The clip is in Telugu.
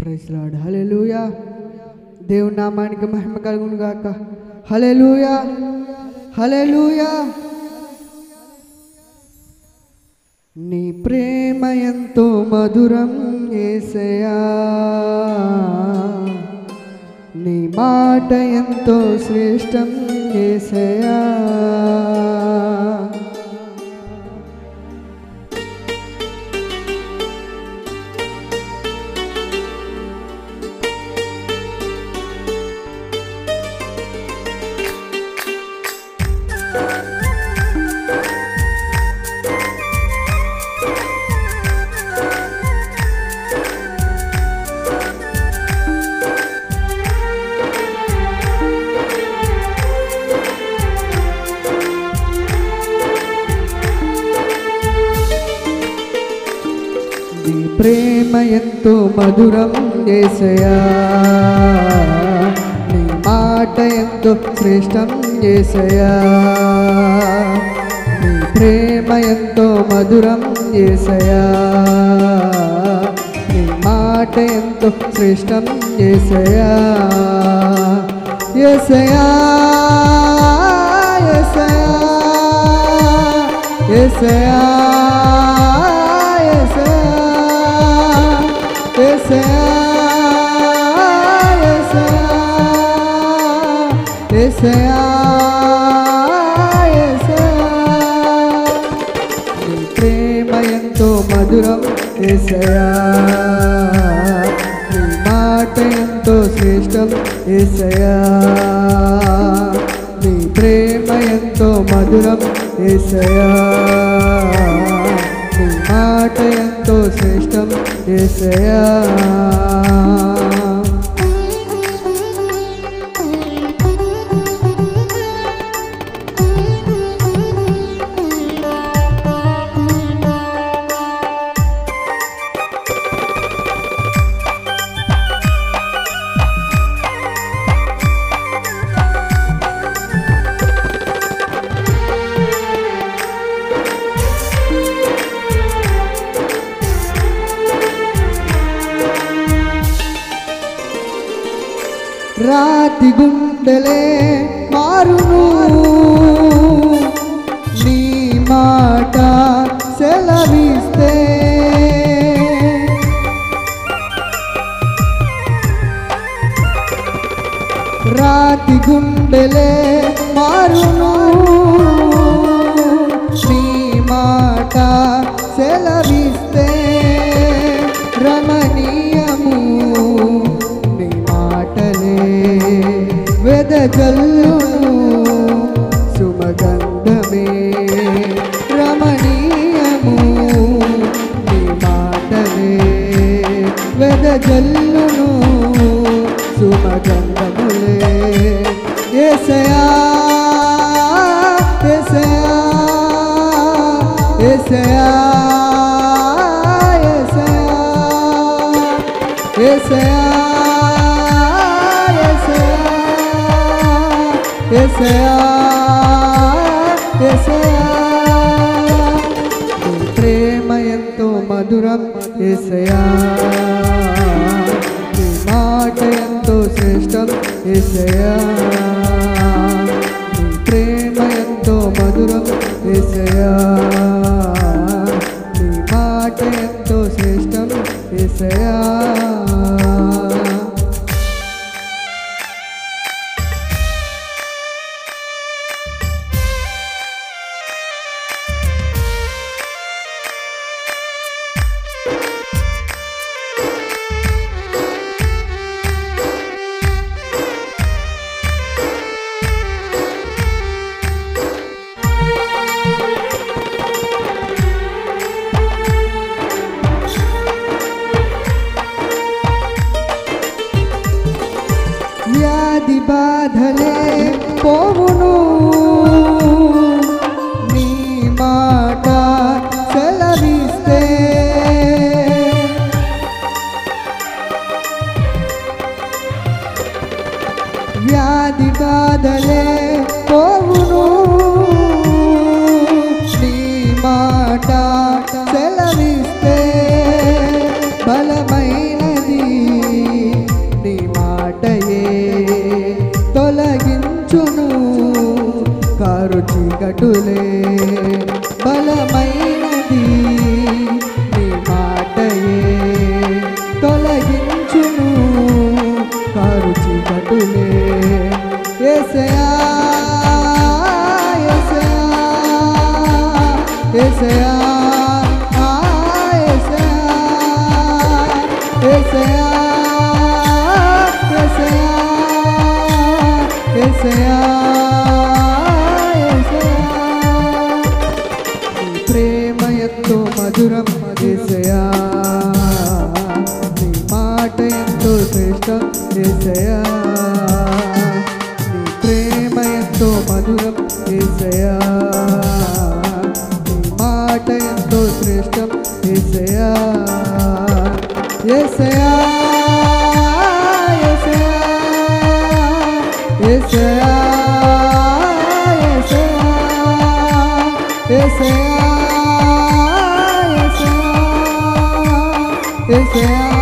ప్రైస్లాడ్ హలెలూయా దేవుని నామానికి మహిమ కలుగును గాక హలెలూయా హలెలూయా నీ ప్రేమ ఎంతో మధురం ఏసయా నీ మాట ఎంతో శ్రేష్టం ఏసయా నీ ప్రేమ ఎంతో మధురం ఏసయా నీ మాట ఎంతో శ్రేష్టం ఏసయా నీ ప్రేమ ఎంతో మధురం ఏసయా నీ మాట ఎంతో శ్రేష్టం ఏసయా ఏసయా ఏసయా ఏసయా ఏసయా ఏసయా నీ ప్రేమ ఎంతో మధురం ఏసయా నీ మాట ఎంతో శ్రేష్టం ఏసయా నీ ప్రేమ ఎంతో మధురం ఏసయా నీ మాట ఎంతో శ్రేష్టం ఏసయా రాతి గుండెలే మారును నీ మాట సెలవిస్తే రాతి గుండెలే మారును నీ మాట సెలవిస్తే రమణీయము నీ మాటలే వెదజల్లును సుమగంధమే రమణీయము నీ మాటలే వెదజల్లును సుమగంధములే ఏసయా ఏసయా ఏసయా ఏసయా ఏసయా ఏసయా ఏసయా నీ ప్రేమ ఎంతో మధురం ఏసయా నీ మాట ఎంతో శ్రేష్టం ఏసయా నీ ప్రేమ ఎంతో మధురం ఏసయా నీ మాట ఎంతో శ్రేష్టం ఏసయా చీకటులే బలమైనది నీ మాటయే తొలగించును కారు చీకటులే ఏసయా ఏసయా ఏసయా ఆ ఏసయా ఏసయా ఏసయా ఏసయా ఏసయా నీ ప్రేమ ఎంతో మధురం ఏసయా నీ మాట ఎంతో శ్రేష్టం ఏసయా నీ ప్రేమ ఎంతో మధురం ఏసయా నీ మాట ఎంతో శ్రేష్టం ఏసయా ఏసయా ఏసయా ఏసయా ఏసయా ఏసయా ఏసయా ఏసయా